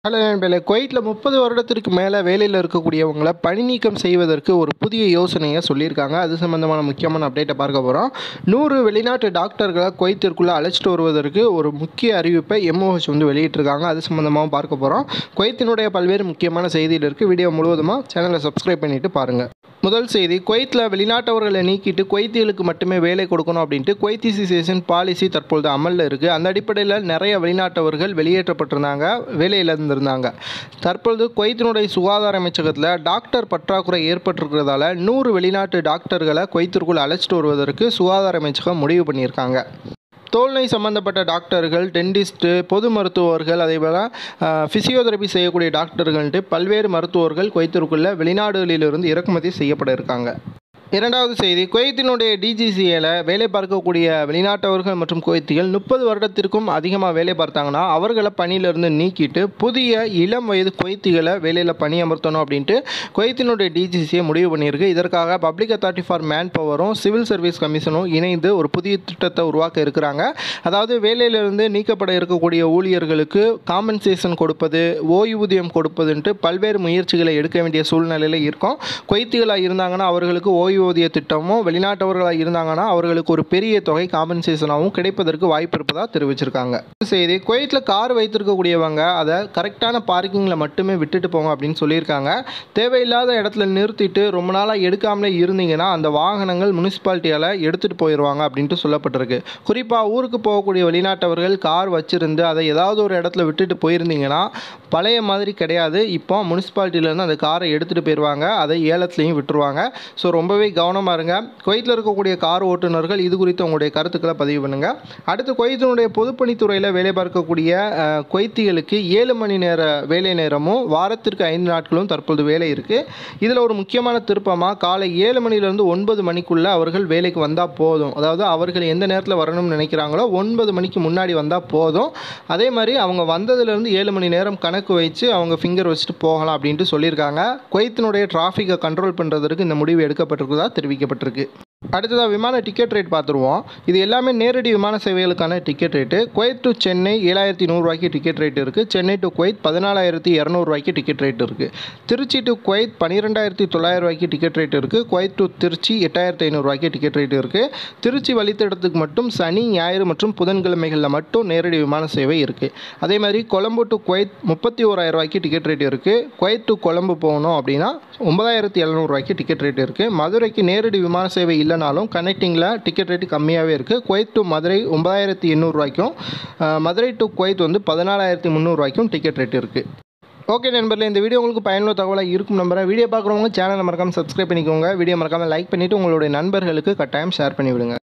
hello நண்பர்களே குவைத்தில் முப்பது வருடத்திற்கு மேலே வேலையில் இருக்கக்கூடியவங்களை பணி நீக்கம் செய்வதற்கு ஒரு புதிய யோசனையை சொல்லியிருக்காங்க அது சம்பந்தமான முக்கியமான அப்டேட்டை பார்க்க போகிறோம் நூறு வெளிநாட்டு டாக்டர்களை குவைத்திற்குள்ளே அழைச்சிட்டு வருவதற்கு ஒரு முக்கிய அறிவிப்பை எம்ஓஹெச் வந்து வெளியிட்டிருக்காங்க அது சம்மந்தமாகவும் பார்க்க போகிறோம் குவைத்தினுடைய பல்வேறு முக்கியமான செய்தியில் இருக்குது வீடியோ முழுவதுமாக சேனலை சப்ஸ்கிரைப் பண்ணிவிட்டு பாருங்கள் முதல் செய்தி குவைத்தில் வெளிநாட்டவர்களை நீக்கிட்டு குவைத்திகளுக்கு மட்டுமே வேலை கொடுக்கணும் அப்படின்ட்டு குவைத்திசேஷன் பாலிசி தற்பொழுது அமலில் இருக்குது அந்த அடிப்படையில் நிறைய வெளிநாட்டவர்கள் வெளியேற்றப்பட்டிருந்தாங்க வேலையில் இருந்திருந்தாங்க தற்பொழுது குவைத்தினுடைய சுகாதார அமைச்சகத்தில் டாக்டர் பற்றாக்குறை ஏற்பட்டிருக்கிறதால நூறு வெளிநாட்டு டாக்டர்களை குவைத்திற்குள் அழைச்சிட்டு வருவதற்கு சுகாதார அமைச்சகம் முடிவு பண்ணியிருக்காங்க தோல்நோய் சம்பந்தப்பட்ட டாக்டர்கள் டென்டிஸ்ட்டு பொது மருத்துவர்கள் அதே போல் ஃபிசியோதெரபி செய்யக்கூடிய டாக்டர்கள்ட்டு பல்வேறு மருத்துவர்கள் குவைத்திற்குள்ள வெளிநாடுகளிலிருந்து இறக்குமதி செய்யப்பட இருக்காங்க இரண்டாவது செய்தி குவைத்தினுடைய டிஜிசிஏல வேலை பார்க்கக்கூடிய வெளிநாட்டவர்கள் மற்றும் குவைத்திகள் முப்பது வருடத்திற்கும் அதிகமாக வேலை பார்த்தாங்கன்னா அவர்களை பணியிலிருந்து நீக்கிட்டு புதிய இளம் வயது குவைத்திகளை வேலையில் பணியமர்த்தணும் அப்படின்ட்டு குவைத்தினுடைய டிஜிசிஏ முடிவு பண்ணியிருக்கு இதற்காக பப்ளிக் அத்தாரிட்டி ஃபார் மேன் பவரும் சிவில் சர்வீஸ் கமிஷனும் இணைந்து ஒரு புதிய திட்டத்தை உருவாக்க இருக்கிறாங்க அதாவது வேலையிலிருந்து நீக்கப்பட இருக்கக்கூடிய ஊழியர்களுக்கு காம்பன்சேஷன் கொடுப்பது ஓய்வூதியம் கொடுப்பதுன்ட்டு பல்வேறு முயற்சிகளை எடுக்க வேண்டிய சூழ்நிலையில் இருக்கும் குவைத்திகளாக இருந்தாங்கன்னா அவர்களுக்கு ஓய்வூதிய திட்டமும் வெளிநாட்டவர்களாக இருந்தாங்கன்னா அவர்களுக்கு ஒரு பெரிய தொகை காம்பன்சேஷனாகவும் கிடைப்பதற்கு வாய்ப்பு இருப்பதாக தெரிவிச்சிருக்காங்க செய்தி குவைத்தில் கார் வைத்திருக்கக்கூடியவங்க அதை கரெக்டான பார்க்கிங்கில் மட்டுமே விட்டுட்டு போங்க அப்படின்னு சொல்லியிருக்காங்க தேவையில்லாத இடத்துல நிறுத்திட்டு ரொம்ப நாளாக எடுக்காமலே இருந்தீங்கன்னா அந்த வாகனங்கள் முனிசிபாலிட்டியால் எடுத்துகிட்டு போயிடுவாங்க அப்படின்ட்டு சொல்லப்பட்டிருக்கு குறிப்பாக ஊருக்கு போகக்கூடிய வெளிநாட்டவர்கள் கார் வச்சிருந்து அதை ஏதாவது ஒரு இடத்துல விட்டுட்டு போயிருந்தீங்கன்னா பழைய மாதிரி கிடையாது இப்போ முனிசிபாலிட்டியிலேருந்து அந்த காரை எடுத்துகிட்டு போயிடுவாங்க அதை ஏலத்துலேயும் விட்டுருவாங்க ஸோ ரொம்பவே கவனமாக இருங்க குவைத்தில் இருக்கக்கூடிய கார் ஓட்டுநர்கள் இது குறித்து உங்களுடைய கருத்துக்களை பதிவு பண்ணுங்கள் அடுத்து குவைத்தினுடைய பொதுப்பணித்துறையில் வேலை பார்க்கக்கூடிய அஹ், குவைத்திகளுக்கு ஏழு மணி நேர வேலை நேரமும் வாரத்திற்கு ஐந்து நாட்களும் தற்பொழுது வேலை இருக்குது இதில் ஒரு முக்கியமான திருப்பமாக காலை ஏழு மணிலேருந்து ஒன்பது மணிக்குள்ளே அவர்கள் வேலைக்கு வந்தால் போதும் அதாவது அவர்கள் எந்த நேரத்தில் வரணும்னு நினைக்கிறாங்களோ ஒன்பது மணிக்கு முன்னாடி வந்தால் போதும் அதே மாதிரி அவங்க வந்ததுலேருந்து ஏழு மணி நேரம் கணக்கு வச்சு அவங்க ஃபிங்கர் வச்சுட்டு போகலாம் அப்படின்ட்டு சொல்லியிருக்காங்க குவைத்தினுடைய டிராஃபிக்கை கண்ட்ரோல் பண்ணுறதுக்கு இந்த முடிவு எடுக்கப்பட்டிருக்கிறதா தெரிவிக்கப்பட்டிருக்கு அடுத்ததாக விமான டிக்கெட் ரேட் பார்த்துருவோம் இது எல்லாமே நேரடி விமான சேவைகளுக்கான ticket rate Kuwait to Chennai ஏழாயிரத்தி நூறுரூவாய்க்கு டிக்கெட் ரேட் இருக்குது சென்னை டு குவைத் பதினாலாயிரத்தி இரநூறுவாய்க்கு டிக்கெட் ரேட் இருக்குது திருச்சி டு குவைத் பன்னிரெண்டாயிரத்தி தொள்ளாயிரம் ரூபாய்க்கு டிக்கெட் ரேட் இருக்குது குவைத் டு திருச்சி எட்டாயிரத்தி ஐநூறுரூவாய்க்கு டிக்கெட் ரேட் இருக்குது திருச்சி வழித்தடத்துக்கு மட்டும் சனி ஞாயிறு மற்றும் புதன்கிழமைகளில் மட்டும் நேரடி விமான சேவை இருக்குது அதே மாதிரி கொழம்பு டு குவைத் முப்பத்தி ஓராயிரம் ரூபாய்க்கு டிக்கெட் ரேட் இருக்குது குவைத் டு கொழம்பு போகணும் அப்படின்னா ஒன்பதாயிரத்தி எழுநூறுவாய்க்கு டிக்கெட் ரேட் இருக்குது மதுரைக்கு நேரடி விமான சேவை இல்லைனாலும் கனெக்டிங்கில் டிக்கெட் ரேட்டு கம்மியாகவே இருக்குது குவைத் டு மதுரை ஒன்பதாயிரத்தி எண்ணூறுரூவாய்க்கும் மதுரை டு குவைத் வந்து பதினாலாயிரத்தி முந்நூறுரூவாய்க்கும் டிக்கெட் ரேட் இருக்குது ஓகே நண்பர்களே இந்த வீடியோ உங்களுக்கு பயனுள்ள தகவலாக இருக்கும் நம்புறேன் வீடியோ பார்க்குறவங்க சேனலை மறக்காமல் சப்ஸ்கிரைப் பண்ணிக்கோங்க வீடியோ மறக்காமல் லைக் பண்ணிவிட்டு உங்களுடைய நண்பர்களுக்கு கட்டாயம் ஷேர் பண்ணி விடுங்க